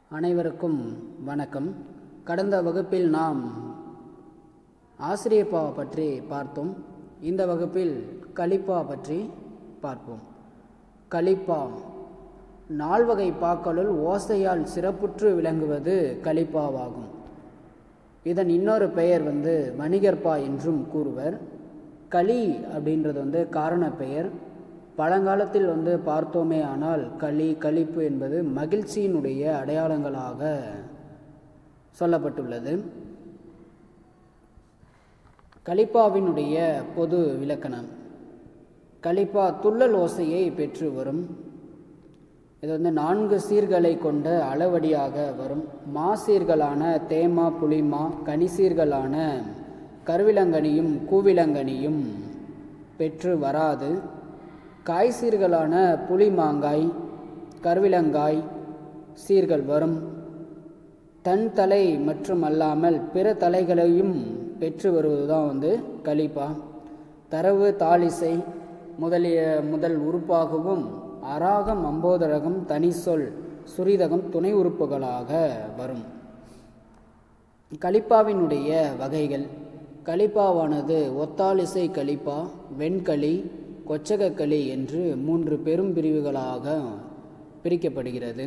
அனைவருக்கும் வணக்கம் கடந்த வகுப்பில் நாம் ஆசிரியப்பா பற்றி பார்த்தோம் இந்த வகுப்பில் கலிப்பா பற்றி பார்ப்போம் கலிப்பா நால்வகை பாக்களுள் ஓசையால் சிறப்புற்று விளங்குவது கலிப்பாவாகும் இதன் இன்னொரு பெயர் வந்து வணிகர்பா என்றும் கூறுவர் களி அப்படின்றது வந்து காரண பெயர் பழங்காலத்தில் வந்து பார்த்தோமே ஆனால் களி களிப்பு என்பது மகிழ்ச்சியினுடைய அடையாளங்களாக சொல்லப்பட்டுள்ளது கலிப்பாவினுடைய பொது விளக்கணம் கலிப்பா துள்ளல் ஓசையை பெற்று வரும் இது வந்து நான்கு சீர்களை கொண்ட அளவடியாக வரும் மாசீர்களான தேமா புளிமா கனிசீர்களான கருவிலங்கனியும் கூவிலங்கனியும் பெற்று வராது காய்சீர்களான புளிமாங்காய் கருவிலங்காய் சீர்கள் வரும் தன் தலை மற்றும் அல்லாமல் பிற தலைகளையும் பெற்று வருவதுதான் வந்து கலிப்பா தரவு தாளிசை முதலிய முதல் உறுப்பாகவும் அராகம் அம்போதரகம் தனிசொல் சுரிதகம் துணை உறுப்புகளாக வரும் கலிப்பாவினுடைய வகைகள் கலிப்பாவானது ஒத்தாலிசை கலிப்பா வெண்களி கொச்சகக்களி என்று மூன்று பெரும் பிரிவுகளாக பிரிக்கப்படுகிறது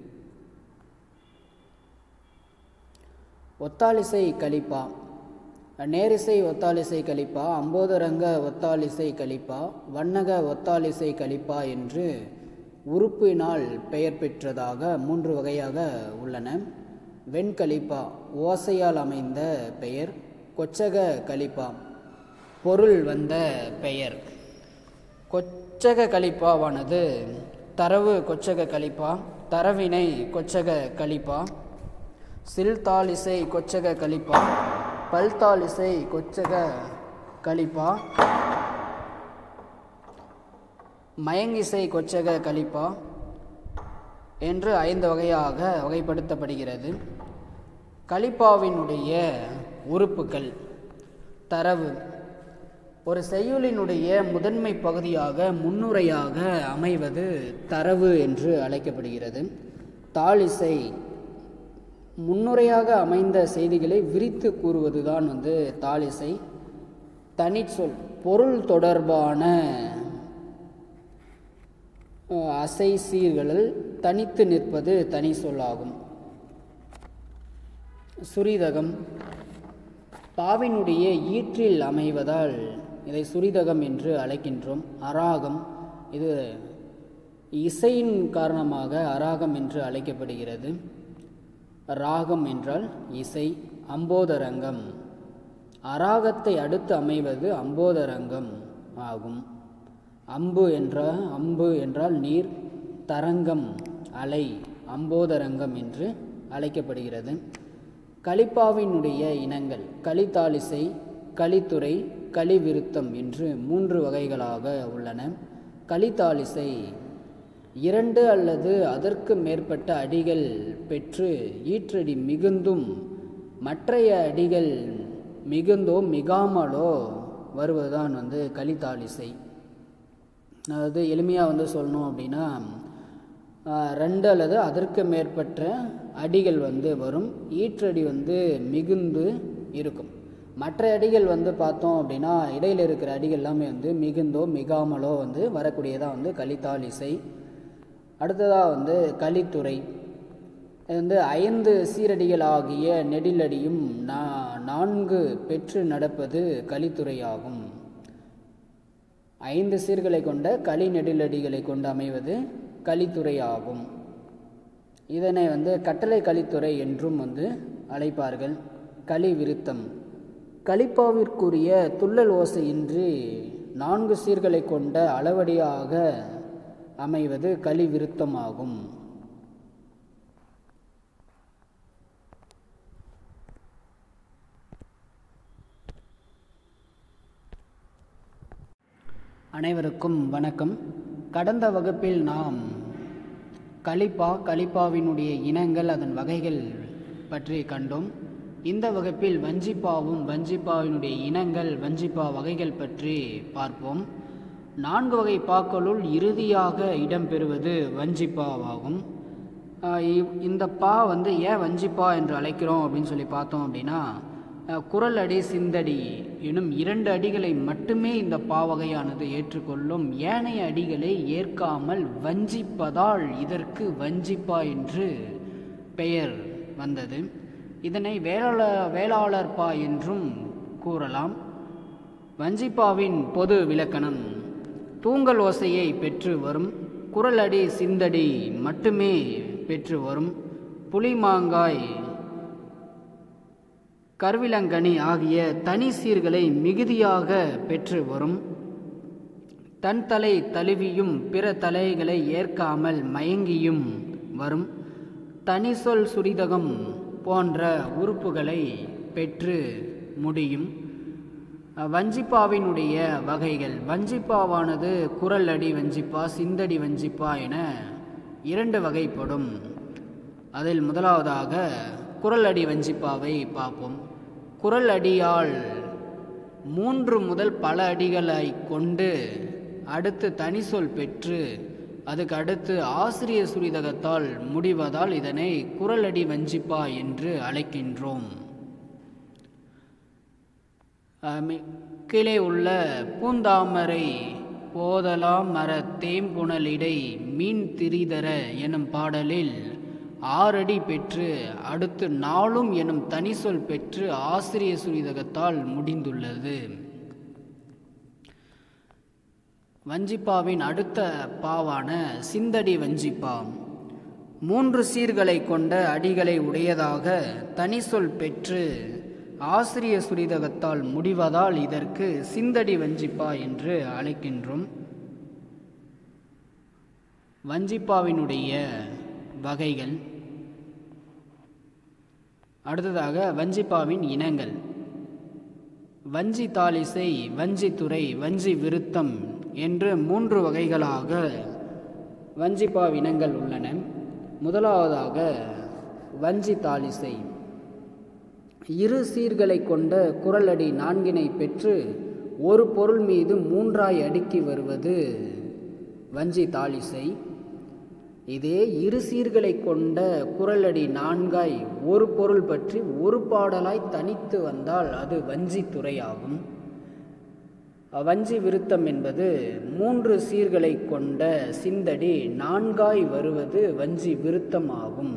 ஒத்தாலிசை கலிப்பா நேரிசை ஒத்தாலிசை கலிப்பா அம்போதரங்க ஒத்தாலிசை கலிப்பா வண்ணக ஒத்தாலிசை கலிப்பா என்று உறுப்பினால் பெயர் பெற்றதாக மூன்று வகையாக உள்ளன வெண்கலிப்பா ஓசையால் அமைந்த பெயர் கொச்சக கலிப்பா பொருள் வந்த பெயர் கொச்சக கலிப்பாவானது தரவு கொச்சக கலிப்பா தரவினை கொச்சக கலிப்பா சில்தாலிசை கொச்சக கலிப்பா பல்தாலிசை கொச்சக கலிப்பா மயங்கிசை கொச்சக கலிப்பா என்று ஐந்து வகையாக வகைப்படுத்தப்படுகிறது கலிப்பாவினுடைய உறுப்புகள் தரவு ஒரு செய்யுளினுடைய முதன்மை பகுதியாக முன்னுரையாக அமைவது தரவு என்று அழைக்கப்படுகிறது தாளிசை முன்னுரையாக அமைந்த செய்திகளை விரித்து கூறுவதுதான் வந்து தாளிசை தனிச்சொல் பொருள் தொடர்பான அசை சீர்களில் தனித்து நிற்பது தனி சொல்லாகும் சுரிதகம் பாவினுடைய ஈற்றில் அமைவதால் இதை சுரிதகம் என்று அழைக்கின்றோம் அராகம் இது இசையின் காரணமாக அராகம் என்று அழைக்கப்படுகிறது ராகம் என்றால் இசை அம்போதரங்கம் அராகத்தை அடுத்து அமைவது அம்போதரங்கம் ஆகும் அம்பு என்ற அம்பு என்றால் நீர் தரங்கம் அலை அம்போதரங்கம் என்று அழைக்கப்படுகிறது கலிப்பாவினுடைய இனங்கள் கலித்தாலிசை கலித்துறை கலிவிருத்தம் என்று மூன்று வகைகளாக உள்ளன கலித்தாலிசை இரண்டு அல்லது அதற்கு மேற்பட்ட அடிகள் பெற்று ஈற்றடி மிகுந்தும் மற்றைய அடிகள் மிகுந்தோ மிகாமலோ வருவதுதான் வந்து கலித்தாலிசை அதாவது எளிமையாக வந்து சொல்லணும் அப்படின்னா ரெண்டு அல்லது அதற்கு மேற்பட்ட அடிகள் வந்து வரும் ஈற்றடி வந்து மிகுந்து இருக்கும் மற்ற அடிகள் வந்து பார்த்தோம் அப்படின்னா இடையில் இருக்கிற அடிகள் எல்லாமே வந்து மிகுந்தோ மிகாமலோ வந்து வரக்கூடியதாக வந்து கலித்தால் இசை அடுத்ததாக வந்து கலித்துறை இது வந்து ஐந்து சீரடிகள் ஆகிய நெடிலடியும் நா நான்கு பெற்று நடப்பது கலித்துறை ஆகும் ஐந்து சீர்களை கொண்ட களி நெடிலடிகளை கொண்டு அமைவது கலித்துறை ஆகும் இதனை வந்து கட்டளை கலித்துறை என்றும் வந்து அழைப்பார்கள் களி விருத்தம் கலிப்பாவிற்குரிய துள்ளல் ஓசையின்றி நான்கு சீர்களை கொண்ட அளவடியாக அமைவது களி விருத்தமாகும் அனைவருக்கும் வணக்கம் கடந்த வகுப்பில் நாம் கலிப்பா கலிப்பாவினுடைய இனங்கள் அதன் வகைகள் பற்றி கண்டோம் இந்த வகுப்பில் வஞ்சிப்பாவும் வஞ்சிப்பாவினுடைய இனங்கள் வஞ்சிப்பா வகைகள் பற்றி பார்ப்போம் நான்கு வகை பாக்களுள் இறுதியாக இடம்பெறுவது வஞ்சிப்பாவாகும் ஆஹ் இ- இந்த பா வந்து ஏன் வஞ்சிப்பா என்று அழைக்கிறோம் அப்படின்னு சொல்லி பார்த்தோம் அப்படின்னா ஆஹ் குறள் அடி சிந்தடி எனும் இரண்டு அடிகளை மட்டுமே இந்த பாவகையானது ஏற்றுக்கொள்ளும் ஏனைய அடிகளை ஏற்காமல் வஞ்சிப்பதால் இதற்கு வஞ்சிப்பா என்று பெயர் வந்தது இதனை வேளாள வேளாளர் பா என்றும் கூறலாம் வஞ்சிப்பாவின் பொது விலக்கணம் தூங்கல் ஓசையை பெற்று வரும் குரலடி சிந்தடி மட்டுமே பெற்று வரும் புளிமாங்காய் கருவிலங்கனி ஆகிய தனி சீர்களை மிகுதியாக பெற்று வரும் தன் தலை தழுவியும் பிற தலைகளை ஏற்காமல் மயங்கியும் வரும் தனி சொல் சுரிதகம் போன்ற உறுப்புகளை பெற்று முடியும் வஞ்சிப்பாவினுடைய வகைகள் வஞ்சிப்பாவானது குரல் அடி வஞ்சிப்பா சிந்தடி வஞ்சிப்பா என இரண்டு வகைப்படும் அதில் முதலாவதாக குரல் அடி வஞ்சிப்பாவை பார்ப்போம் குரல் அடியால் மூன்று முதல் பல அடிகளை கொண்டு அடுத்து தனி சொல் பெற்று அதுக்கு அடுத்து ஆசிரிய சுரிதகத்தால் முடிவதால் இதனை குரலடி வஞ்சிப்பா என்று அழைக்கின்றோம் அஹ் மி- கீழே உள்ள பூந்தாமரை போதலாம் மர தேம்புணலிடை மீன் திரிதர எனும் பாடலில் ஆறடி பெற்று அடுத்து நாளும் எனும் தனி சொல் பெற்று ஆசிரிய சுரிதகத்தால் முடிந்துள்ளது வஞ்சிப்பாவின் அடுத்த பாவான சிந்தடி வஞ்சிப்பா மூன்று சீர்களை கொண்ட அடிகளை உடையதாக தனி சொல் பெற்று ஆசிரிய சுரிதகத்தால் முடிவதால் இதற்கு சிந்தடி வஞ்சிப்பா என்று அழைக்கின்றோம் வஞ்சிப்பாவினுடைய வகைகள் அடுத்ததாக வஞ்சிப்பாவின் இனங்கள் வஞ்சி தாலிசை வஞ்சித்துறை வஞ்சி விருத்தம் என்று மூன்று வகைகளாக வஞ்சிப்பா இனங்கள் உள்ளன முதலாவதாக வஞ்சி தாலிசை இரு சீர்களை கொண்ட குரலடி நான்கினை பெற்று ஒரு பொருள் மீது மூன்றாய் அடுக்கி வருவது வஞ்சி தாலிசை இதே இரு சீர்களை கொண்ட குரலடி நான்காய் ஒரு பொருள் பற்றி ஒரு பாடலாய் தனித்து வந்தால் அது வஞ்சி துறையாகும் வஞ்சி விருத்தம் என்பது மூன்று சீர்களை கொண்ட சிந்தடி நான்காய் வருவது வஞ்சி விருத்தம் ஆகும்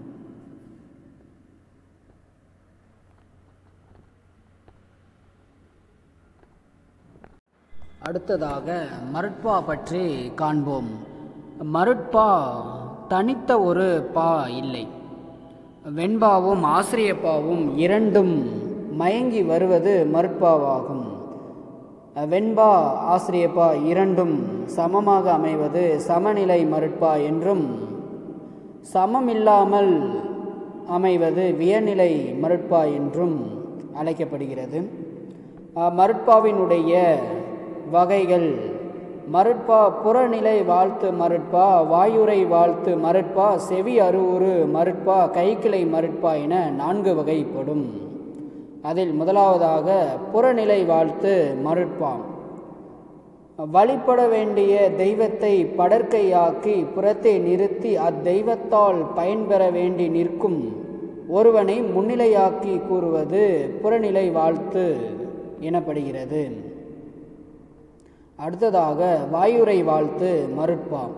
அடுத்ததாக மருட்பா பற்றி காண்போம் மருட்பா தனித்த ஒரு பா இல்லை வெண்பாவும் ஆசிரியப்பாவும் இரண்டும் மயங்கி வருவது மருட்பாவாகும் வெண்பா ஆசிரியப்பா இரண்டும் சமமாக அமைவது சமநிலை மருட்பா என்றும் சமமில்லாமல் அமைவது வியநிலை மருட்பா என்றும் அழைக்கப்படுகிறது அஹ், மருட்பாவினுடைய வகைகள் மருட்பா புறநிலை வாழ்த்து மருட்பா வாயுரை வாழ்த்து மருட்பா செவி அருவுரு மருட்பா கைக்கிளை மருட்பா என நான்கு வகைப்படும் அதில் முதலாவதாக புறநிலை வாழ்த்து மருட்பாம் வழிபட வேண்டிய தெய்வத்தை படற்கையாக்கி புறத்தை நிறுத்தி அத்தெய்வத்தால் பயன்பெற வேண்டி நிற்கும் ஒருவனை முன்னிலையாக்கி கூறுவது புறநிலை வாழ்த்து எனப்படுகிறது அடுத்ததாக வாயுரை வாழ்த்து மருட்பாம்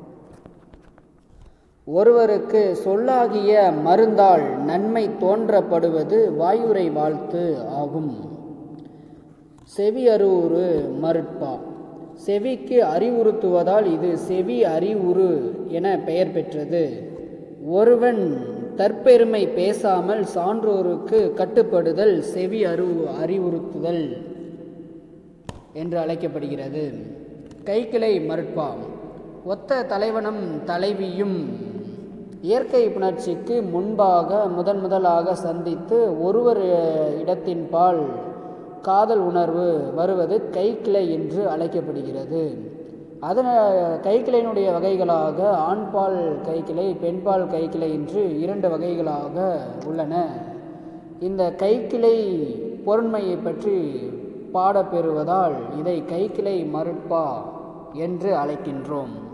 ஒருவருக்கு சொல்லாகிய மருந்தால் நன்மை தோன்றப்படுவது வாயுரை வாழ்த்து ஆகும் செவி அறிவுறு மருட்பா செவிக்கு அறிவுறுத்துவதால் இது செவி அறிவுறு என பெயர் பெற்றது ஒருவன் தற்பெருமை பேசாமல் சான்றோருக்கு கட்டுப்படுதல் செவி அறிவு அறிவுறுத்துதல் என்று அழைக்கப்படுகிறது கைக்கிளை மருட்பா ஒத்த தலைவனும் தலைவியும் இயற்கை புணர்ச்சிக்கு முன்பாக முதன் முதலாக சந்தித்து ஒருவர் இடத்தின் பால் காதல் உணர்வு வருவது கைக்கிளை என்று அழைக்கப்படுகிறது அதன கைக்கிளையினுடைய வகைகளாக ஆண்பால் கைக்கிளை பெண்பால் கைக்கிளை என்று இரண்டு வகைகளாக உள்ளன இந்த கைக்கிளை பொருண்மையை பற்றி பாடப்பெறுவதால் இதை கைக்கிளை மறுப்பா என்று அழைக்கின்றோம்